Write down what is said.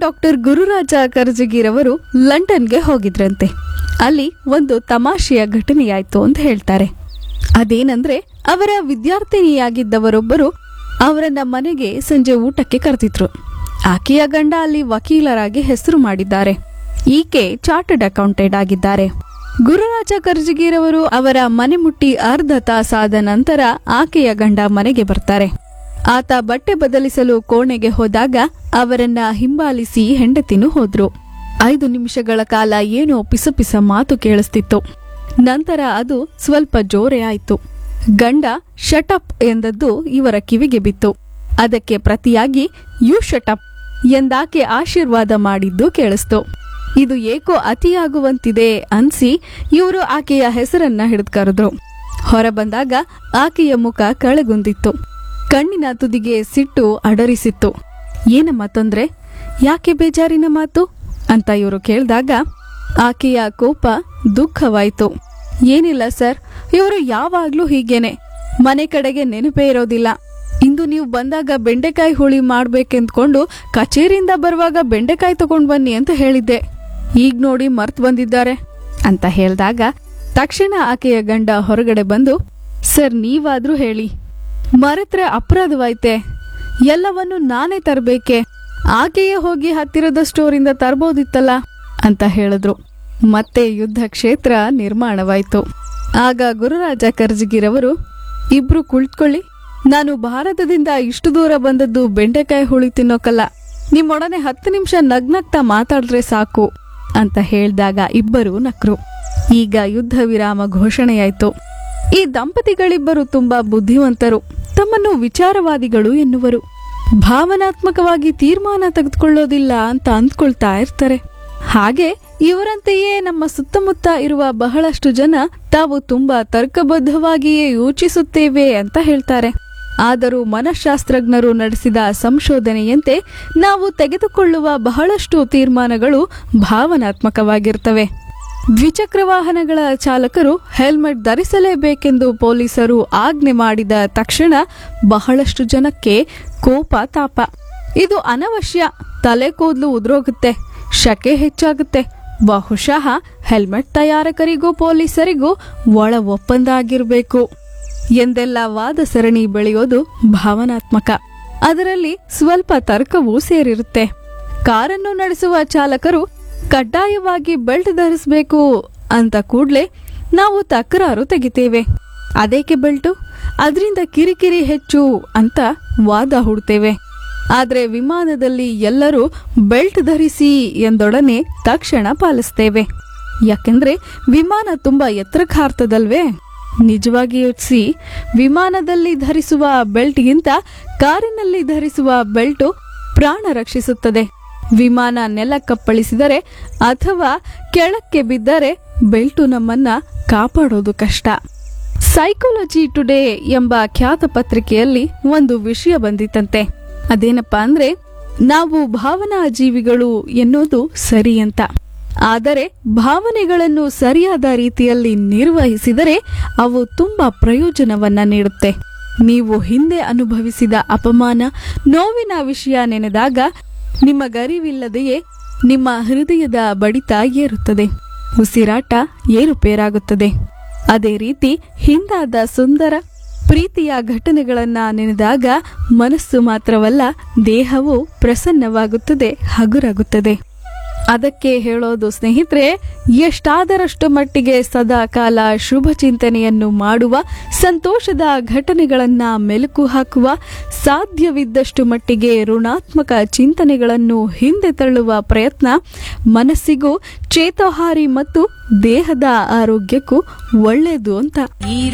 doctor Gururaja ಕರ್ಜಗಿರವರು ಲಂಡನ್ಗೆ ಹೋಗಿದ್ರಂತೆ ಅಲ್ಲಿ ಒಂದು ತಮಾಷೆಯ ಘಟನೆಯಾಯ್ತು ಅಂತ ಹೇಳ್ತಾರೆ ಅದೇನಂದ್ರೆ ಅವರ ವಿದ್ಯಾರ್ಥಿನಿಯಾಗಿದ್ದವರೊಬ್ಬರು ಅವರನ್ನ ಮನೆಗೆ ಸಂಜೆ ಊಟಕ್ಕೆ ಕರೆದಿದ್ರು ಆಕೆಯ ಗಂಡ ಅಲ್ಲಿ ವಕೀಲರಾಗಿ ಹೆಸರು ಮಾಡಿದ್ದಾರೆ ಈಕೆ ಚಾರ್ಟರ್ಡ್ ಅಕೌಂಟೆಂಟ್ ಆಗಿದ್ದಾರೆ ಗುರುರಾಜ ಕರ್ಜಗಿರವರು ಅವರ ಮನೆ ಮುಟ್ಟಿ ಅರ್ಧ ತಾಸಾದ ನಂತರ ಆಕೆಯ ಗಂಡ ಮನೆಗೆ ಬರ್ತಾರೆ ಆತ ಬಟ್ಟೆ ಬದಲಿಸಲು ಕೋಣೆಗೆ ಹೋದಾಗ ಅವರನ್ನ ಹಿಂಬಾಲಿಸಿ ಹೆಂಡತಿನೂ ಹೋದ್ರು ಐದು ನಿಮಿಷಗಳ ಕಾಲ ಏನೋ ಪಿಸಪಿಸ ಮಾತು ಕೇಳಿಸ್ತಿತ್ತು ನಂತರ ಅದು ಸ್ವಲ್ಪ ಜೋರೆ ಆಯ್ತು ಗಂಡ ಶಟಪ್ ಎಂದದ್ದು ಇವರ ಕಿವಿಗೆ ಬಿತ್ತು ಅದಕ್ಕೆ ಪ್ರತಿಯಾಗಿ ಯು ಶಟಪ್ ಎಂದಾಕೆ ಆಶೀರ್ವಾದ ಮಾಡಿದ್ದು ಕೇಳಿಸ್ತು ಇದು ಏಕೋ ಅತಿಯಾಗುವಂತಿದೆ ಅನ್ಸಿ ಇವರು ಆಕೆಯ ಹೆಸರನ್ನ ಹಿಡಿದು ಕರೆದ್ರು ಹೊರ ಬಂದಾಗ ಆಕೆಯ ಮುಖ ಕಳೆಗುಂದಿತ್ತು ಕಣ್ಣಿನ ತುದಿಗೆ ಸಿಟ್ಟು ಅಡರಿಸಿತ್ತು ಏನಮ್ಮ ತೊಂದ್ರೆ ಯಾಕೆ ಬೇಜಾರಿನ ಮಾತು ಅಂತ ಇವರು ಕೇಳಿದಾಗ ಆಕೆಯ ಕೋಪ ದುಃಖವಾಯ್ತು ಏನಿಲ್ಲ ಸರ್ ಇವರು ಯಾವಾಗ್ಲೂ ಹೀಗೇನೆ ಮನೆ ಕಡೆಗೆ ನೆನಪೇ ಇರೋದಿಲ್ಲ ಇಂದು ನೀವು ಬಂದಾಗ ಬೆಂಡೆಕಾಯಿ ಹುಳಿ ಮಾಡ್ಬೇಕೆಂದ್ಕೊಂಡು ಕಚೇರಿಯಿಂದ ಬರುವಾಗ ಬೆಂಡೆಕಾಯಿ ತಗೊಂಡ್ ಬನ್ನಿ ಅಂತ ಹೇಳಿದ್ದೆ ಈಗ ನೋಡಿ ಮರ್ತ್ ಬಂದಿದ್ದಾರೆ ಅಂತ ಹೇಳಿದಾಗ ತಕ್ಷಣ ಆಕೆಯ ಗಂಡ ಹೊರಗಡೆ ಬಂದು ಸರ್ ನೀವಾದ್ರೂ ಹೇಳಿ ಮರೆತ್ರೆ ಅಪರಾಧವಾಯ್ತೆ ಎಲ್ಲವನ್ನು ನಾನೇ ತರಬೇಕೆ ಆಕೆಯೇ ಹೋಗಿ ಹತ್ತಿರದ ಸ್ಟೋರಿಂದ ತರ್ಬೋದಿತ್ತಲ್ಲ ಅಂತ ಹೇಳಿದ್ರು ಮತ್ತೆ ಯುದ್ಧ ಕ್ಷೇತ್ರ ನಿರ್ಮಾಣವಾಯ್ತು ಆಗ ಗುರುರಾಜ ಕರ್ಜಗಿರವರು ಇಬ್ರು ಕುಳಿತುಕೊಳ್ಳಿ ನಾನು ಭಾರತದಿಂದ ಇಷ್ಟು ದೂರ ಬಂದದ್ದು ಬೆಂಡೆಕಾಯಿ ಹುಳಿ ತಿನ್ನೋಕಲ್ಲ ನಿಮ್ಮೊಡನೆ ಹತ್ತು ನಿಮಿಷ ನಗ್ನಗ್ತಾ ಮಾತಾಡಿದ್ರೆ ಸಾಕು ಅಂತ ಹೇಳಿದಾಗ ಇಬ್ಬರು ನಕ್ರು ಈಗ ಯುದ್ಧ ವಿರಾಮ ಘೋಷಣೆಯಾಯ್ತು ಈ ದಂಪತಿಗಳಿಬ್ಬರು ತುಂಬಾ ಬುದ್ಧಿವಂತರು ತಮ್ಮನ್ನು ವಿಚಾರವಾದಿಗಳು ಎನ್ನುವರು ಭಾವನಾತ್ಮಕವಾಗಿ ತೀರ್ಮಾನ ತೆಗೆದುಕೊಳ್ಳೋದಿಲ್ಲ ಅಂತ ಅಂದ್ಕೊಳ್ತಾ ಇರ್ತಾರೆ ಹಾಗೆ ಇವರಂತೆಯೇ ನಮ್ಮ ಸುತ್ತಮುತ್ತ ಇರುವ ಬಹಳಷ್ಟು ಜನ ತಾವು ತುಂಬಾ ತರ್ಕಬದ್ಧವಾಗಿಯೇ ಯೋಚಿಸುತ್ತೇವೆ ಅಂತ ಹೇಳ್ತಾರೆ ಆದರೂ ಮನಃಶಾಸ್ತ್ರಜ್ಞರು ನಡೆಸಿದ ಸಂಶೋಧನೆಯಂತೆ ನಾವು ತೆಗೆದುಕೊಳ್ಳುವ ಬಹಳಷ್ಟು ತೀರ್ಮಾನಗಳು ಭಾವನಾತ್ಮಕವಾಗಿರ್ತವೆ ದ್ವಿಚಕ್ರ ವಾಹನಗಳ ಚಾಲಕರು ಹೆಲ್ಮೆಟ್ ಧರಿಸಲೇಬೇಕೆಂದು ಪೊಲೀಸರು ಆಜ್ಞೆ ಮಾಡಿದ ತಕ್ಷಣ ಬಹಳಷ್ಟು ಜನಕ್ಕೆ ಕೋಪ ತಾಪ ಇದು ಅನವಶ್ಯ ತಲೆ ಕೂದಲು ಉದುರೋಗುತ್ತೆ ಶಕೆ ಹೆಚ್ಚಾಗುತ್ತೆ ಬಹುಶಃ ಹೆಲ್ಮೆಟ್ ತಯಾರಕರಿಗೂ ಪೊಲೀಸರಿಗೂ ಒಳ ಒಪ್ಪಂದ ಆಗಿರಬೇಕು ಎಂದೆಲ್ಲ ವಾದ ಸರಣಿ ಬೆಳೆಯೋದು ಭಾವನಾತ್ಮಕ ಅದರಲ್ಲಿ ಸ್ವಲ್ಪ ತರ್ಕವೂ ಸೇರಿರುತ್ತೆ ಕಾರನ್ನು ನಡೆಸುವ ಚಾಲಕರು ಕಡ್ಡಾಯವಾಗಿ ಬೆಲ್ಟ್ ಧರಿಸಬೇಕು ಅಂತ ಕೂಡ್ಲೆ ನಾವು ತಕರಾರು ತೆಗಿತೇವೆ ಅದೇಕೆ ಬೆಲ್ಟು ಅದರಿಂದ ಕಿರಿಕಿರಿ ಹೆಚ್ಚು ಅಂತ ವಾದ ಹೂಡ್ತೇವೆ ಆದ್ರೆ ವಿಮಾನದಲ್ಲಿ ಎಲ್ಲರೂ ಬೆಲ್ಟ್ ಧರಿಸಿ ಎಂದೊಡನೆ ತಕ್ಷಣ ಪಾಲಿಸ್ತೇವೆ ಯಾಕೆಂದ್ರೆ ವಿಮಾನ ತುಂಬಾ ಎತ್ತರಕ್ಕೆ ಹಾರ್ತದಲ್ವೇ ನಿಜವಾಗಿ ಯೋಚಿಸಿ ವಿಮಾನದಲ್ಲಿ ಧರಿಸುವ ಬೆಲ್ಟ್ಗಿಂತ ಕಾರಿನಲ್ಲಿ ಧರಿಸುವ ಬೆಲ್ಟು ಪ್ರಾಣ ರಕ್ಷಿಸುತ್ತದೆ ವಿಮಾನ ನೆಲಕ್ಕಪ್ಪಳಿಸಿದರೆ ಅಥವಾ ಕೆಳಕ್ಕೆ ಬಿದ್ದರೆ ಬೆಲ್ಟು ನಮ್ಮನ್ನ ಕಾಪಾಡೋದು ಕಷ್ಟ ಸೈಕಾಲಜಿ ಟುಡೇ ಎಂಬ ಖ್ಯಾತ ಪತ್ರಿಕೆಯಲ್ಲಿ ಒಂದು ವಿಷಯ ಬಂದಿತ್ತಂತೆ ಅದೇನಪ್ಪಾ ಅಂದ್ರೆ ನಾವು ಭಾವನಾ ಜೀವಿಗಳು ಎನ್ನುವುದು ಸರಿ ಅಂತ ಆದರೆ ಭಾವನೆಗಳನ್ನು ಸರಿಯಾದ ರೀತಿಯಲ್ಲಿ ನಿರ್ವಹಿಸಿದರೆ ಅವು ತುಂಬಾ ಪ್ರಯೋಜನವನ್ನ ನೀಡುತ್ತೆ ನೀವು ಹಿಂದೆ ಅನುಭವಿಸಿದ ಅಪಮಾನ ನೋವಿನ ವಿಷಯ ನೆನೆದಾಗ ನಿಮಗರಿವಿಲ್ಲದೆಯೇ ನಿಮ್ಮ ಹೃದಯದ ಬಡಿತ ಏರುತ್ತದೆ ಉಸಿರಾಟ ಏರುಪೇರಾಗುತ್ತದೆ ಅದೇ ರೀತಿ ಹಿಂದಾದ ಸುಂದರ ಪ್ರೀತಿಯ ಘಟನೆಗಳನ್ನ ನೆನೆದಾಗ ಮನಸ್ಸು ಮಾತ್ರವಲ್ಲ ದೇಹವು ಪ್ರಸನ್ನವಾಗುತ್ತದೆ ಹಗುರಾಗುತ್ತದೆ ಅದಕ್ಕೆ ಹೇಳೋದು ಸ್ನೇಹಿತರೆ ಎಷ್ಟಾದರಷ್ಟು ಮಟ್ಟಿಗೆ ಸದಾ ಕಾಲ ಶುಭ ಚಿಂತನೆಯನ್ನು ಮಾಡುವ ಸಂತೋಷದ ಘಟನೆಗಳನ್ನ ಮೆಲುಕು ಹಾಕುವ ಸಾಧ್ಯವಿದ್ದಷ್ಟು ಮಟ್ಟಿಗೆ ಋಣಾತ್ಮಕ ಚಿಂತನೆಗಳನ್ನು ಹಿಂದೆ ತಳ್ಳುವ ಪ್ರಯತ್ನ ಮನಸ್ಸಿಗೂ ಚೇತೋಹಾರಿ ಮತ್ತು ದೇಹದ ಆರೋಗ್ಯಕ್ಕೂ ಒಳ್ಳೆಯದು ಅಂತ